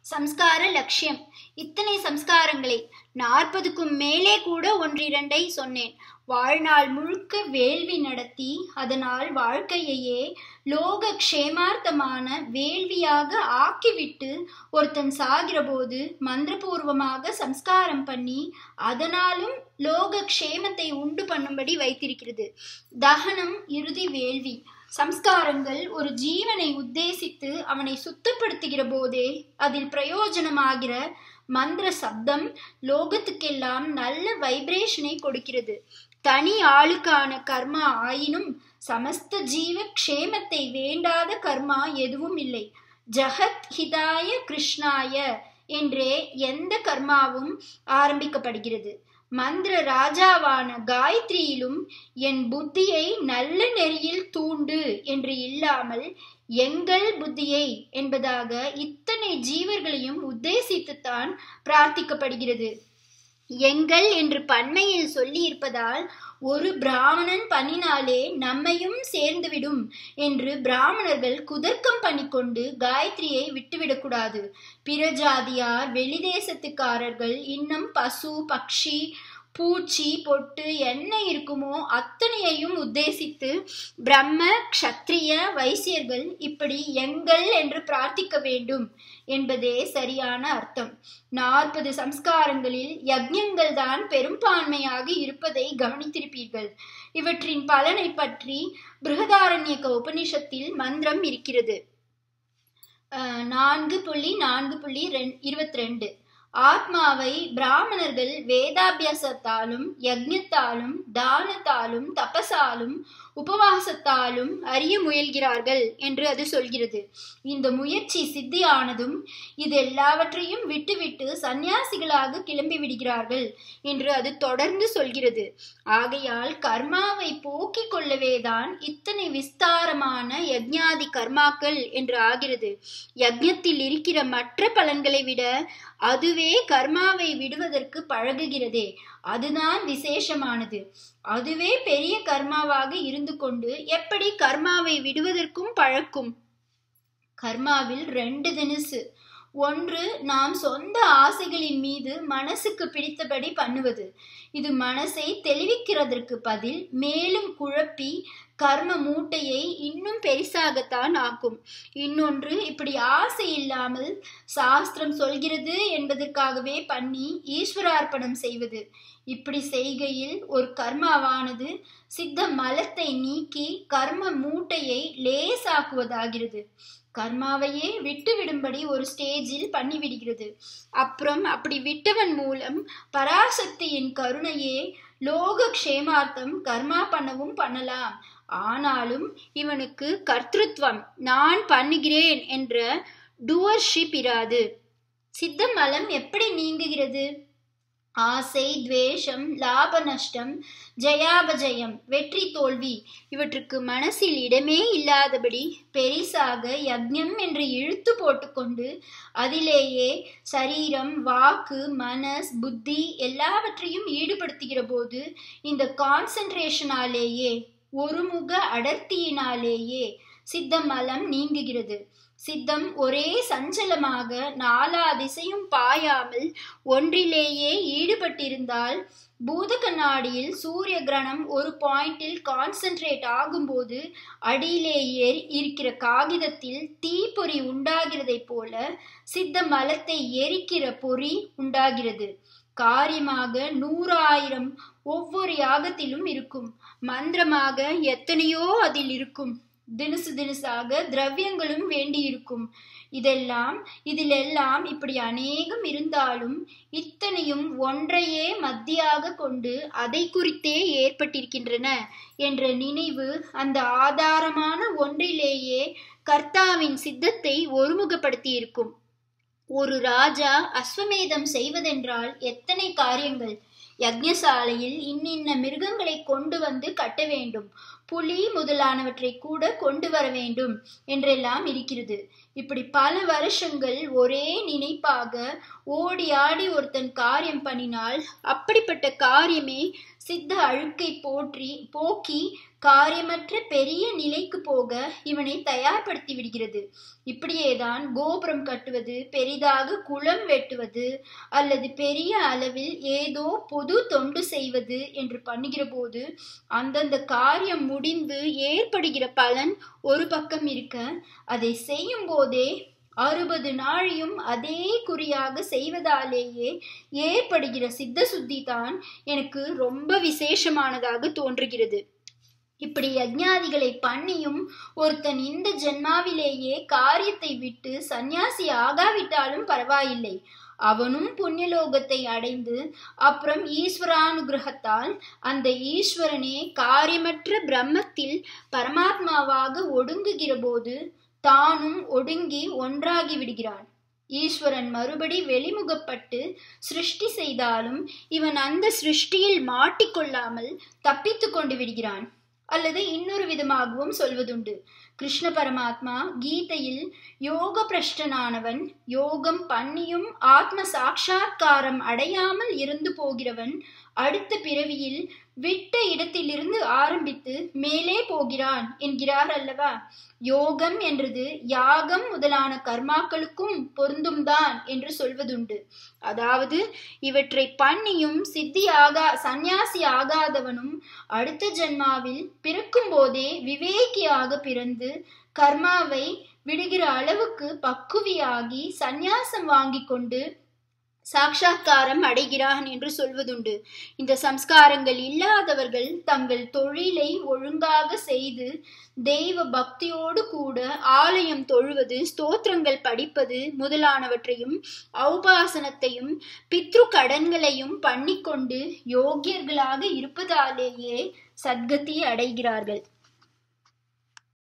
சம்ஸ்கார லட்சியம் இத்தனை சம்ஸ்காரங்களை நாற்பதுக்கும் மேலே கூட ஒன்றிரண்டை சொன்னேன் வாழ்நாள் முழுக்க வேள்வி நடத்தி அதனால் வாழ்க்கையையே லோக க்ஷேமார்த்தமான வேள்வியாக ஆக்கிவிட்டு ஒருத்தன் சாகிற போது மந்திரபூர்வமாக சம்ஸ்காரம் பண்ணி அதனாலும் லோக க்ஷேமத்தை உண்டு பண்ணும்படி வைத்திருக்கிறது தகனம் இறுதி வேள்வி சம்ஸ்காரங்கள் ஒரு ஜீவனை உத்தேசித்து அவனை சுத்தப்படுத்துகிற போதே அதில் பிரயோஜனமாகிற மந்திர சப்தம் லோகத்துக்கெல்லாம் நல்ல வைப்ரேஷனை கொடுக்கிறது தனி ஆளுக்கான கர்மா ஆயினும் சமஸ்த ஜீவ க்ஷேமத்தை வேண்டாத கர்மா எதுவும் இல்லை ஜகத் ஹிதாய கிருஷ்ணாய என்றே எந்த கர்மாவும் ஆரம்பிக்கப்படுகிறது மந்திர ராஜாவான காயத்ரியிலும் என் புத்தியை நல்ல நெறியில் தூண்டு என்று இல்லாமல் எங்கள் புத்தியை என்பதாக இத்தனை ஜீவர்களையும் உத்தேசித்துத்தான் பிரார்த்திக்கப்படுகிறது எங்கள் என்று பன்மையில் சொல்லி இருப்பதால் ஒரு பிராமணன் பண்ணினாலே நம்மையும் சேர்ந்துவிடும் என்று பிராமணர்கள் குதர்க்கம் பண்ணிக்கொண்டு காயத்ரியை விட்டுவிடக்கூடாது பிற ஜாதியார் வெளிதேசத்துக்காரர்கள் இன்னும் பசு பக்ஷி பூச்சி பொட்டு என்ன இருக்குமோ அத்தனையையும் உத்தேசித்து பிரம்ம க்ஷத்ரிய வைசியர்கள் இப்படி எங்கள் என்று பிரார்த்திக்க வேண்டும் என்பதே சரியான அர்த்தம் நாற்பது சம்ஸ்காரங்களில் யஜ்யங்கள் தான் பெரும்பான்மையாக இருப்பதை கவனித்திருப்பீர்கள் இவற்றின் பலனை பற்றி பிருகதாரண்யக உபனிஷத்தில் மந்திரம் இருக்கிறது நான்கு புள்ளி நான்கு புள்ளி இருபத்தி ரெண்டு ஆத்மாவை பிராமணர்கள் வேதாபியாசத்தாலும் யக்ஞத்தாலும் தானத்தாலும் தபசாலும் உபவாசத்தாலும் அறிய முயல்கிறார்கள் என்று அது சொல்கிறது இந்த முயற்சி சித்தியானதும் இது எல்லாவற்றையும் விட்டுவிட்டு சந்நியாசிகளாக கிளம்பி விடுகிறார்கள் என்று அது தொடர்ந்து சொல்கிறது ஆகையால் கர்மாவை போக்கிக் கொள்ளவேதான் இத்தனை விஸ்தாரமான யஜ்ஞாதி கர்மாக்கள் என்று ஆகிறது யஜ்ஞத்தில் இருக்கிற மற்ற பலன்களை விட அதுவே கர்மாவை விடுவதற்கு பழகுகிறதே அதுதான் விசேஷமானது அதுவே பெரிய கர்மாவாக இருந்து கொண்டு எப்படி கர்மாவை விடுவதற்கும் பழக்கும் கர்மாவில் ரெண்டு தினசு ஒன்று நாம் சொந்த ஆசைகளின் மீது மனசுக்கு பிடித்தபடி பண்ணுவது இது மனசை தெளிவிக்கிறதற்கு பதில் மேலும் குழப்பி கர்ம மூட்டையை இன்னும் பெரிசாகத்தான் ஆக்கும் இன்னொன்று இப்படி ஆசை இல்லாமல் சாஸ்திரம் சொல்கிறது என்பதற்காகவே பண்ணி ஈஸ்வரார்ப்பணம் செய்வது இப்படி செய்கையில் ஒரு கர்மாவானது சித்த மலத்தை நீக்கி கர்ம மூட்டையை லேசாக்குவதாகிறது கர்மாவையே விட்டு விடும்படி ஒரு ஸ்டேஜில் பண்ணிவிடுகிறது அப்புறம் அப்படி விட்டவன் மூலம் பராசக்தியின் கருணையே லோக க்ஷேமார்த்தம் கர்மா பண்ணவும் பண்ணலாம் ஆனாலும் இவனுக்கு கர்த்திருவம் நான் பண்ணுகிறேன் என்ற டூவர்ஷிப் இராது சித்த மலம் எப்படி நீங்குகிறது ஆசை துவேஷம் லாப நஷ்டம் ஜயாபஜயம் வெற்றி தோல்வி இவற்றுக்கு மனசில் இடமே இல்லாதபடி பெரிசாக யக்ஞம் என்று இழுத்து போட்டுக்கொண்டு அதிலேயே சரீரம் வாக்கு மனஸ் புத்தி எல்லாவற்றையும் ஈடுபடுத்துகிற போது இந்த கான்சன்ட்ரேஷனாலேயே ஒருமுக அடர்த்தியினாலேயே சித்த மலம் நீங்குகிறது சித்தம் ஒரே சஞ்சலமாக நாலா திசையும் பாயாமல் ஒன்றிலேயே ஈடுபட்டிருந்தால் பூத கண்ணாடியில் சூரிய கிரணம் ஒரு பாயிண்டில் கான்சென்ட்ரேட் ஆகும்போது அடியிலே ஏறி இருக்கிற காகிதத்தில் தீப்பொறி உண்டாகிறதை போல சித்த மலத்தை எரிக்கிற பொறி உண்டாகிறது காரியமாக நூறாயிரம் ஒவ்வொரு யாகத்திலும் இருக்கும் மந்திரமாக எத்தனையோ அதில் இருக்கும் தினுசு தினுசாக திரவியங்களும் வேண்டியிருக்கும் இதெல்லாம் இதிலெல்லாம் இப்படி அநேகம் இருந்தாலும் இத்தனையும் ஒன்றையே மத்தியாக கொண்டு அதை குறித்தே ஏற்பட்டிருக்கின்றன என்ற நினைவு அந்த ஆதாரமான ஒன்றிலேயே கர்த்தாவின் சித்தத்தை ஒருமுகப்படுத்தி இருக்கும் ஒரு ராஜா அஸ்வமேதம் செய்வதென்றால் எத்தனை காரியங்கள் யக்ஞசாலையில் இன்னின்ன மிருகங்களை கொண்டு வந்து கட்ட வேண்டும் புலி முதலானவற்றை கூட கொண்டு வர வேண்டும் என்றெல்லாம் இருக்கிறது இப்படி பல வருஷங்கள் ஒரே நினைப்பாக ஓடி ஆடி ஒருத்தன் காரியம் பண்ணினால் அப்படிப்பட்ட காரியமே சித்த அழுக்கை போற்றி போக்கி காரியமற்ற பெரிய நிலைக்கு போக இவனை தயார்படுத்தி விடுகிறது இப்படியேதான் கோபுரம் கட்டுவது பெரிதாக குளம் வெட்டுவது அல்லது பெரிய அளவில் ஏதோ பொது தொண்டு செய்வது என்று பண்ணுகிற போது அந்தந்த காரியம் முடிந்து ஏற்படுகிற பலன் ஒரு பக்கம் இருக்க அதை செய்யும் போதே அறுபது நாளையும் அதே குறியாக செய்வதாலேயே ஏற்படுகிற சித்த சுத்தி தான் எனக்கு ரொம்ப விசேஷமானதாக தோன்றுகிறது இப்படி யஜ்ஞாதிகளை பண்ணியும் ஒருத்தன் இந்த ஜென்மாவிலேயே காரியத்தை விட்டு சந்நியாசி ஆகாவிட்டாலும் பரவாயில்லை அவனும் புண்ணியலோகத்தை அடைந்து அப்புறம் ஈஸ்வரானுகிரகத்தால் அந்த ஈஸ்வரனே காரியமற்ற பிரம்மத்தில் பரமாத்மாவாக ஒடுங்குகிற போது தானும் ஒடுங்கி ஒன்றாகி விடுகிறான் ஈஸ்வரன் மறுபடி வெளிமுகப்பட்டு சிருஷ்டி செய்தாலும் இவன் அந்த சிருஷ்டியில் மாட்டிக்கொள்ளாமல் தப்பித்து கொண்டு விடுகிறான் அல்லது இன்னொரு விதமாகவும் சொல்வதுண்டு கிருஷ்ண பரமாத்மா கீதையில் யோக பிரஷ்டனானவன் யோகம் பண்ணியும் ஆத்ம சாட்சா்காரம் அடையாமல் இருந்து போகிறவன் அடுத்த பிறவியில் விட்ட இடத்திலிருந்து ஆரம்பித்து மேலே போகிறான் என்கிறார் அல்லவா யோகம் என்றது யாகம் முதலான கர்மாக்களுக்கும் பொருந்தும் தான் என்று சொல்வதுண்டு அதாவது இவற்றை பண்ணியும் சித்தி ஆகா சந்நியாசி ஆகாதவனும் அடுத்த ஜென்மாவில் பிறக்கும் போதே விவேகியாக பிறந்து கர்மாவை விடுகிற அளவுக்கு பக்குவியாகி சந்நியாசம் வாங்கி கொண்டு சாட்சா்காரம் அடைகிறான் என்று சொல்வதுண்டு இந்த சம்ஸ்காரங்கள் இல்லாதவர்கள் தங்கள் தொழிலை ஒழுங்காக செய்து தெய்வ பக்தியோடு கூட ஆலயம் தொழுவது ஸ்தோத்திரங்கள் படிப்பது முதலானவற்றையும் ஔபாசனத்தையும் பித்ரு கடன்களையும் பண்ணிக்கொண்டு யோக்கியர்களாக இருப்பதாலேயே சத்கதி அடைகிறார்கள்